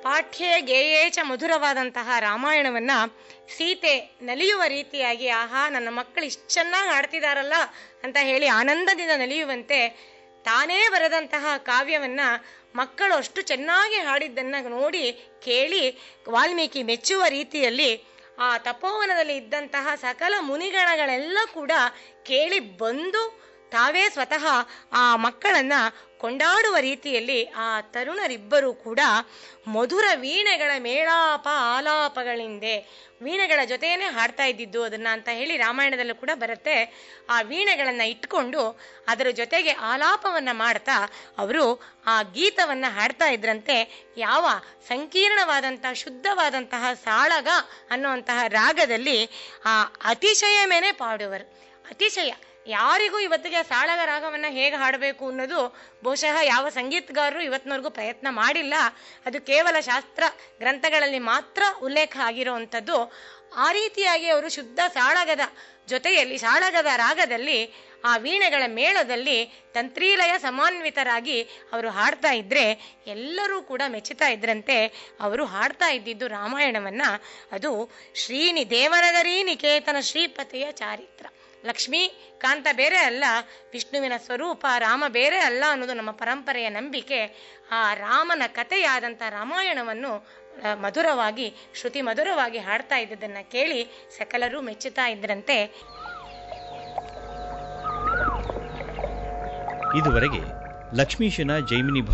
ಪಾಠ್ಯೇ ಗೇಯೇ ಚ ಮಧುರವಾದಂತಹ ರಾಮಾಯಣವನ್ನ ಸೀತೆ ನಲಿಯುವ ರೀತಿಯಾಗಿ ಆಹಾ ನನ್ನ ಮಕ್ಕಳು ಇಷ್ಟು ಚೆನ್ನಾಗಿ ಆಡ್ತಿದಾರಲ್ಲ ಅಂತ ಹೇಳಿ ಆನಂದದಿಂದ ನಲಿಯುವಂತೆ ತಾನೇ ಬರೆದಂತಹ ಕಾವ್ಯವನ್ನ ಮಕ್ಕಳು ಅಷ್ಟು ಚೆನ್ನಾಗಿ ಹಾಡಿದ್ದನ್ನ ನೋಡಿ ಕೇಳಿ ವಾಲ್ಮೀಕಿ ಮೆಚ್ಚುವ ರೀತಿಯಲ್ಲಿ ಆ ತಪೋವನದಲ್ಲಿ ಇದ್ದಂತಹ ಸಕಲ ಮುನಿಗಣಗಳೆಲ್ಲ ಕೂಡ ಕೇಳಿ ಬಂದು ತಾವೇ ಸ್ವತಃ ಆ ಮಕ್ಕಳನ್ನ ಕೊಂಡಾಡುವ ರೀತಿಯಲ್ಲಿ ಆ ತರುಣರಿಬ್ಬರು ಕೂಡ ಮಧುರ ವೀಣೆಗಳ ಮೇಳಾಪ ಆಲಾಪಗಳಿಂದೆ ವೀಣೆಗಳ ಜೊತೆಯೇ ಹಾಡ್ತಾ ಇದ್ದಿದ್ದು ಅದನ್ನ ಅಂತ ಹೇಳಿ ರಾಮಾಯಣದಲ್ಲೂ ಕೂಡ ಬರುತ್ತೆ ಆ ವೀಣೆಗಳನ್ನ ಇಟ್ಕೊಂಡು ಅದರ ಜೊತೆಗೆ ಆಲಾಪವನ್ನ ಮಾಡ್ತಾ ಅವರು ಆ ಗೀತವನ್ನ ಹಾಡ್ತಾ ಇದ್ರಂತೆ ಯಾವ ಸಂಕೀರ್ಣವಾದಂತಹ ಶುದ್ಧವಾದಂತಹ ಸಾಳಗ ಅನ್ನುವಂತಹ ರಾಗದಲ್ಲಿ ಆ ಅತಿಶಯ ಮೇಲೆ ಪಾಡುವರು ಅತಿಶಯ ಯಾರಿಗೂ ಇವತ್ತಿಗೆ ಸಾಳಗ ರಾಗವನ್ನ ಹೇಗೆ ಹಾಡಬೇಕು ಅನ್ನೋದು ಬಹುಶಃ ಯಾವ ಸಂಗೀತಗಾರರು ಇವತ್ತಿನವರೆಗೂ ಪ್ರಯತ್ನ ಮಾಡಿಲ್ಲ ಅದು ಕೇವಲ ಶಾಸ್ತ್ರ ಗ್ರಂಥಗಳಲ್ಲಿ ಮಾತ್ರ ಉಲ್ಲೇಖ ಆಗಿರುವಂಥದ್ದು ಆ ರೀತಿಯಾಗಿ ಅವರು ಶುದ್ಧ ಸಾಳಗದ ಜೊತೆಯಲ್ಲಿ ಸಾಳಗದ ರಾಗದಲ್ಲಿ ಆ ವೀಣೆಗಳ ಮೇಳದಲ್ಲಿ ತಂತ್ರೀಲಯ ಸಮಾನ್ವಿತರಾಗಿ ಅವರು ಹಾಡ್ತಾ ಇದ್ರೆ ಎಲ್ಲರೂ ಕೂಡ ಮೆಚ್ಚುತ್ತಾ ಇದ್ರಂತೆ ಅವರು ಹಾಡ್ತಾ ಇದ್ದಿದ್ದು ರಾಮಾಯಣವನ್ನ ಅದು ಶ್ರೀನಿ ದೇವನಗರಿ ನಿಕೇತನ ಶ್ರೀಪತಿಯ ಚಾರಿತ್ರ ಲಕ್ಷ್ಮೀ ಕಾಂತ ಬೇರೆ ಅಲ್ಲ ವಿಷ್ಣುವಿನ ಸ್ವರೂಪ ರಾಮ ಬೇರೆ ಅಲ್ಲ ಅನ್ನೋದು ನಮ್ಮ ಪರಂಪರೆಯ ನಂಬಿಕೆ ಆ ರಾಮನ ಕಥೆಯಾದಂಥ ರಾಮಾಯಣವನ್ನು ಆ, ಮಧುರವಾಗಿ ಶ್ರುತಿ ಮಧುರವಾಗಿ ಹಾಡ್ತಾ ಇದ್ದದನ್ನ ಕೇಳಿ ಸಕಲರು ಮೆಚ್ಚುತ್ತಾ ಇದ್ರಂತೆ ಇದುವರೆಗೆ ಲಕ್ಷ್ಮೀಶನ ಜೈಮಿನಿ